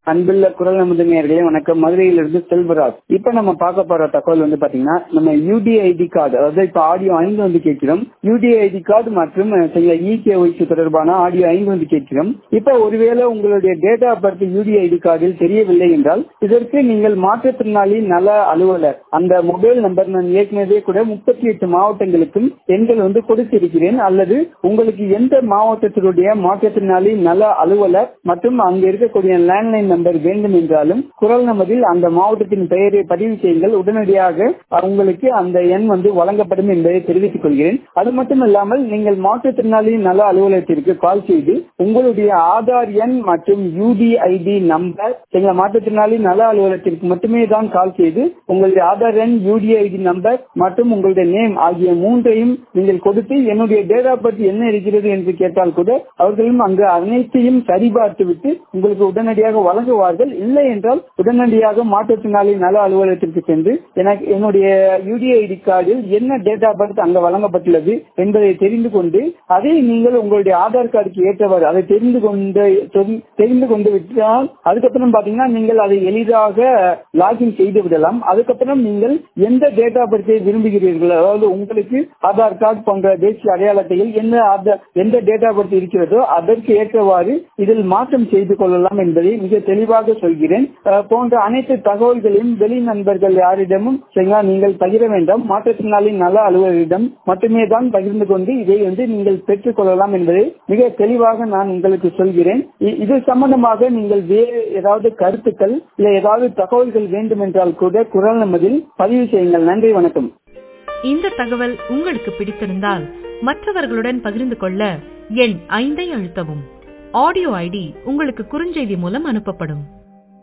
அன்புள்ள குரல் நமது நேர்களே வணக்கம் மதுரையிலிருந்து செல்வராஜ் இப்ப நம்ம பார்க்க போற தகவல் வந்து பாத்தீங்கன்னா நம்ம யூடிஐடி கார்டு அதாவது இப்ப ஆடியோ ஐந்து வந்து கேட்கிறோம் யூடிஐடி கார்டு மற்றும் இகேஒய்சி தொடர்பான ஆடியோ ஐந்து வந்து கேட்கிறோம் இப்ப ஒருவேளை உங்களுடைய டேட் ஆஃப் பர்த் யூடிஐடி கார்டில் தெரியவில்லை என்றால் இதற்கு நீங்கள் மாற்றுத்திறனாளி நல அலுவலர் அந்த மொபைல் நம்பர் நான் ஏற்கனவே கூட முப்பத்தி எட்டு மாவட்டங்களுக்கும் எண்கள் வந்து கொடுத்திருக்கிறேன் அல்லது உங்களுக்கு எந்த மாவட்டத்தினுடைய மாற்றுத்திறனாளி நல அலுவலர் மற்றும் அங்க இருக்கக்கூடிய லேண்ட்லைன் நம்பர் வேண்டும் என்றாலும் குரல் நமதில் அந்த மாவட்டத்தின் பெயரை பதிவு செய்யுங்கள் உடனடியாக உங்களுக்கு அந்த எண் வந்து வழங்கப்படும் என்பதை தெரிவித்துக் கொள்கிறேன் அது மட்டும் இல்லாமல் நீங்கள் மாற்றுத்திறனாளி நல அலுவலகத்திற்கு கால் செய்து உங்களுடைய ஆதார் எண் மற்றும் யூடிஐடி நம்பர் எங்கள் மாற்றுத்திறனாளி நல அலுவலகத்திற்கு மட்டுமே தான் கால் செய்து உங்களுடைய ஆதார் எண் யூடிஐடி நம்பர் மற்றும் உங்களுடைய நேம் ஆகிய மூன்றையும் நீங்கள் கொடுத்து என்னுடைய டேட் ஆஃப் பர்த் என்ன இருக்கிறது என்று கேட்டால் கூட அவர்களும் அங்கு அனைத்தையும் சரிபார்த்து விட்டு உங்களுக்கு உடனடியாக வழங்குவார்கள் இல்லை என்றால் உடனடியாக மாற்றுத்திறனாளி நல அலுவலகத்திற்கு சென்று எனக்கு என்னுடைய யூடிஐடி கார்டில் என்ன டேட் ஆஃப் பர்த் அங்க வழங்கப்பட்டுள்ளது என்பதை தெரிந்து கொண்டு அதை நீங்கள் உங்களுடைய ஆதார் கார்டுக்கு ஏற்றவாறு அதை தெரிந்து கொண்டு தெரிந்து கொண்டு விட்டால் அதுக்கப்புறம் பாத்தீங்கன்னா நீங்கள் அதை எளிதாக லாகின் செய்து விடலாம் அதுக்கப்புறம் நீங்கள் எந்த டேட் ஆஃப் பர்த்தை விரும்புகிறீர்கள் அதாவது உங்களுக்கு ஆதார் கார்டு போன்ற தேசிய அடையாளத்தையில் என்ன எந்த டேட் ஆஃப் பர்த் இருக்கிறதோ அதற்கு ஏற்றவாறு இதில் மாற்றம் செய்து கொள்ளலாம் என்பதை மிக தெளிவாக சொல்கிறேன் போன்ற அனைத்து தகவல்களையும் வெளி நண்பர்கள் யாரிடமும் சரிங்களா நீங்கள் பகிர வேண்டாம் மாற்றுத்திறனாளி நல அலுவலரிடம் மட்டுமே தான் பகிர்ந்து கொண்டு இதை வந்து நீங்கள் பெற்றுக் கொள்ளலாம் என்பதை மிக தெளிவாக நான் உங்களுக்கு சொல்கிறேன் இது சம்பந்தமாக நீங்கள் வேறு ஏதாவது கருத்துக்கள் இல்ல ஏதாவது தகவல்கள் வேண்டும் என்றால் கூட குரல் நமதில் பதிவு செய்யுங்கள் நன்றி வணக்கம் இந்த தகவல் உங்களுக்கு பிடித்திருந்தால் மற்றவர்களுடன் பகிர்ந்து கொள்ள எண் ஐந்தை அழுத்தவும் ஆடியோ ஐடி உங்களுக்கு குறுஞ்செய்தி மூலம் அனுப்பப்படும்